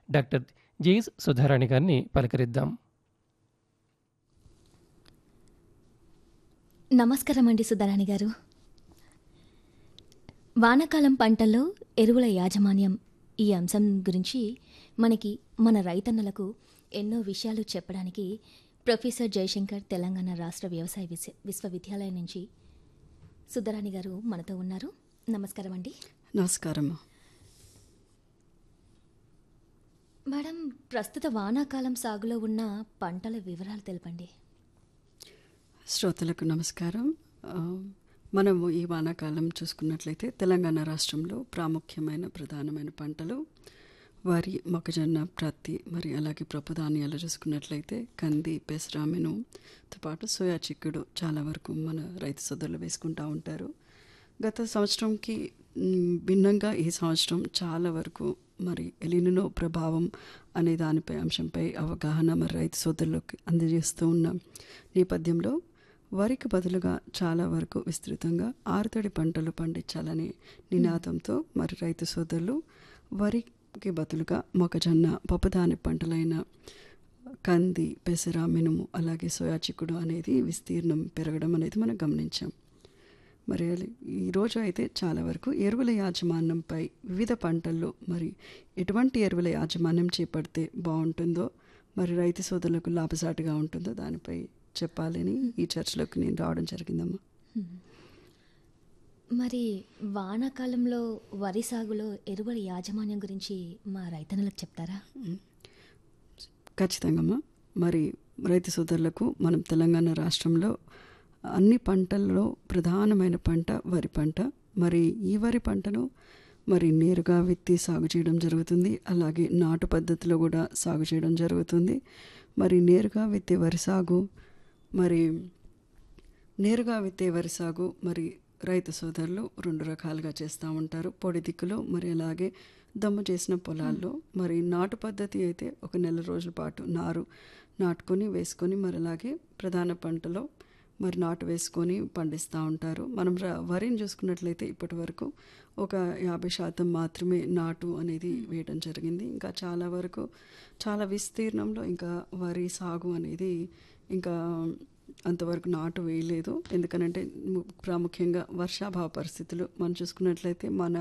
doctor JS Sudharani గారిని పలకరిద్దాం నమస్కారం అండి సుధారాణి గారు వానాకాలం పంటల్లో ఎరువుల యాజమాన్యం ఈ అంశం గురించి మనకి మన రైతన్నలకు ఎన్నో విషయాలు చెప్పడానికి ప్రొఫెసర్ జయశంకర్ తెలంగాణ రాష్ట్ర వ్యవసాయ విశ్వ విశ్వవిద్యాలయం నుంచి సుధారాణి గారు మనతో ఉన్నారు నమస్కారం అండి నమస్కారం మేడం ప్రస్తుత వానాకాలం సాగులో ఉన్న పంటల వివరాలు తెలపండి శ్రోతలకు నమస్కారం ఆ, మనము ఈ వానాకాలం చూసుకున్నట్లయితే తెలంగాణ రాష్ట్రంలో ప్రాముఖ్యమైన ప్రధానమైన పంటలు వరి మొక్కజొన్న ప్రత్తి మరి అలాగే ప్రపు ధాన్యాలు చూసుకున్నట్లయితే కంది పెసరామెనుతో పాటు సోయా చిక్కుడు చాలా వరకు మన రైతు సోదరులు వేసుకుంటూ ఉంటారు గత సంవత్సరంకి మ్, భిన్నంగా ఈ సంవత్సరం చాలా వరకు మరి ఎలినో ప్రభావం అనే దానిపై అంశంపై అవగాహన మరి రైతు సోదరులకు అందజేస్తూ ఉన్న నేపథ్యంలో వరికి బదులుగా చాలా వరకు విస్తృతంగా ఆరుతడి పంటలు పండించాలనే నినాదంతో మరి రైతు సోదరులు వరికి బదులుగా మొక్కజొన్న పప్పుధాన్య పంటలైన కంది పెసర మినుము అలాగే సోయా చిక్కుడు అనేది విస్తీర్ణం పెరగడం అనేది మనం గమనించాం మరి ఈరోజు అయితే చాలా వరకు ఎరువుల యాజమాన్యంపై వివిధ పంటల్లో మరి ఎటువంటి ఎరువుల యాజమాన్యం చేపడితే బాగుంటుందో మరి రైతు సోదరులకు లాభసాటిగా ఉంటుందో దానిపై చెప్పాలని ఈ చర్చలోకి నేను రావడం జరిగిందమ్మా మరి వానాకాలంలో వరి సాగులో ఎరువుల యాజమాన్యం గురించి మా రైతన్నలకు చెప్తారా ఖచ్చితంగా మరి రైతు సోదరులకు మనం తెలంగాణ రాష్ట్రంలో అన్ని పంటల్లో ప్రధానమైన పంట వరి పంట మరి ఈ వరి పంటను మరి నేరుగా విత్తి సాగు చేయడం జరుగుతుంది అలాగే నాటు పద్ధతిలో కూడా సాగు చేయడం జరుగుతుంది మరి నేరుగా విత్తే వరి సాగు మరి నేరుగా విత్తే వరి సాగు మరి రైతు సోదరులు రెండు రకాలుగా చేస్తూ ఉంటారు పొడి దిక్కులో మరి అలాగే దమ్ము చేసిన పొలాల్లో మరి నాటు పద్ధతి అయితే ఒక నెల రోజుల పాటు నారు నాటుకొని వేసుకొని మరి అలాగే ప్రధాన పంటలో మరి నాటు వేసుకొని పండిస్తూ ఉంటారు మనం ర- వరిని చూసుకున్నట్లయితే ఇప్పటి వరకు ఒక యాభై శాతం మాత్రమే నాటు అనేది వేయడం జరిగింది ఇంకా చాలా వరకు చాలా విస్తీర్ణంలో ఇంకా వరి సాగు అనేది ఇంకా అంతవరకు నాటు వేయలేదు ఎందుకనంటే ము- ప్రాముఖ్యంగా వర్షాభావ పరిస్థితులు మనం చూసుకున్నట్లయితే మన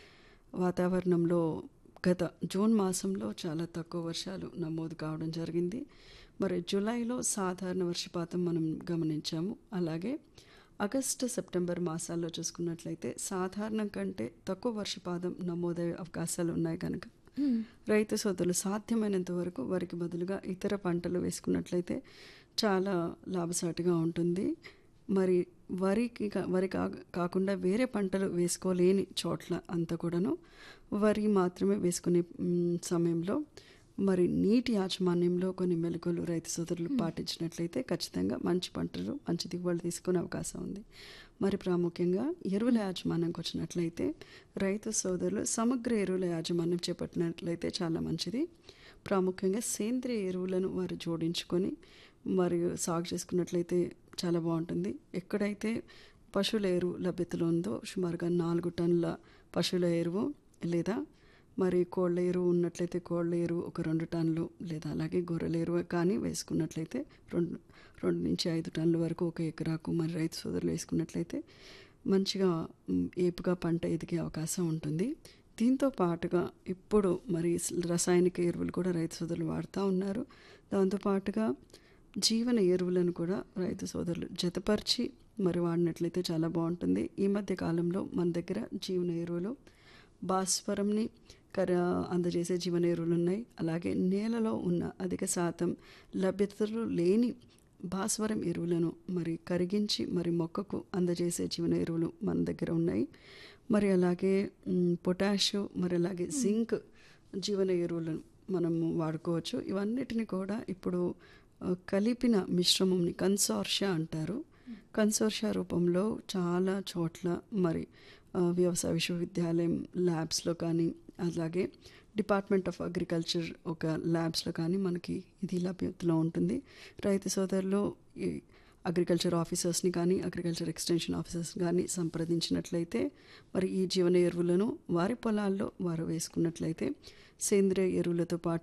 వాతావరణంలో గత జూన్ మాసంలో చాలా తక్కువ వర్షాలు నమోదు కావడం జరిగింది మరి జూలైలో సాధారణ వర్షపాతం మనం గమనించాము అలాగే ఆగస్టు సెప్టెంబర్ మాసాల్లో చూసుకున్నట్లయితే సాధారణం కంటే తక్కువ వర్షపాతం నమోదయ్యే అవకాశాలు ఉన్నాయి కనుక రైతు సోదరులు సాధ్యమైనంత వరకు వరికి బదులుగా ఇతర పంటలు వేసుకున్నట్లయితే చాలా లాభసాటిగా ఉంటుంది మరి వరికి కా- వరి కా కాకుండా వేరే పంటలు వేసుకోలేని చోట్ల అంతా కూడాను వరి మాత్రమే వేసుకునే మ్, సమయంలో మరి నీటి యాజమాన్యంలో కొన్ని మెలకువలు రైతు సోదరులు పాటించినట్లయితే ఖచ్చితంగా మంచి పంటలు మంచి దిగుబడి తీసుకునే అవకాశం ఉంది మరి ప్రాముఖ్యంగా ఎరువుల యాజమాన్యంకి వచ్చినట్లయితే రైతు సోదరులు సమగ్ర ఎరువుల యాజమాన్యం చేపట్టినట్లయితే చాలా మంచిది ప్రాముఖ్యంగా సేంద్రియ ఎరువులను వారు జోడించుకొని మరియు సాగు చేసుకున్నట్లయితే చాలా బాగుంటుంది ఎక్కడైతే పశువుల ఎరువు లభ్యతలో ఉందో సుమారుగా నాలుగు టన్నుల పశువుల ఎరువు లేదా మరి కోళ్ళ ఎరువు ఉన్నట్లయితే కోళ్ళ ఎరువు ఒక రెండు టన్నులు లేదా అలాగే గొర్రెల ఎరువు కానీ వేసుకున్నట్లయితే రెండు రెండు నుంచి ఐదు టన్నుల వరకు ఒక ఎకరాకు మరి రైతు సోదరులు వేసుకున్నట్లయితే మంచిగా మ్, ఏపుగా పంట ఎదిగే అవకాశం ఉంటుంది దీంతో పాటుగా ఇప్పుడు మరి స్- రసాయనిక ఎరువులు కూడా రైతు సోదరులు వాడుతూ ఉన్నారు దాంతో పాటుగా జీవన ఎరువులను కూడా రైతు సోదరులు జతపరిచి మరి వాడినట్లయితే చాలా బాగుంటుంది ఈ మధ్య కాలంలో మన దగ్గర జీవన ఎరువులు భాస్వరంని కర అందజేసే జీవన ఎరువులు ఉన్నాయి అలాగే నేలలో ఉన్న అధిక శాతం లభ్యతలు లేని భాస్వరం ఎరువులను మరి కరిగించి మరి మొక్కకు అందజేసే జీవన ఎరువులు మన దగ్గర ఉన్నాయి మరి అలాగే మ్, పొటాషు మరి అలాగే జింక్ జీవన ఎరువులను మనము వాడుకోవచ్చు ఇవన్నిటిని కూడా ఇప్పుడు ఆ, కలిపిన మిశ్రమంని కన్సార్షియా అంటారు కన్సార్షియా రూపంలో చాలా చోట్ల మరి ఆ, వ్యవసాయ విశ్వవిద్యాలయం ల్యాబ్స్లో కానీ అలాగే డిపార్ట్మెంట్ ఆఫ్ అగ్రికల్చర్ ఒక ల్యాబ్స్లో కానీ మనకి ఇది లభ్యతలో ఉంటుంది రైతు సోదరులు ఈ అగ్రికల్చర్ ఆఫీసర్స్ని కానీ అగ్రికల్చర్ ఎక్స్టెన్షన్ ఆఫీసర్స్ కానీ సంప్రదించినట్లయితే మరి ఈ జీవన ఎరువులను వారి పొలాల్లో వారు వేసుకున్నట్లయితే సేంద్రియ ఎరువులతో పాటు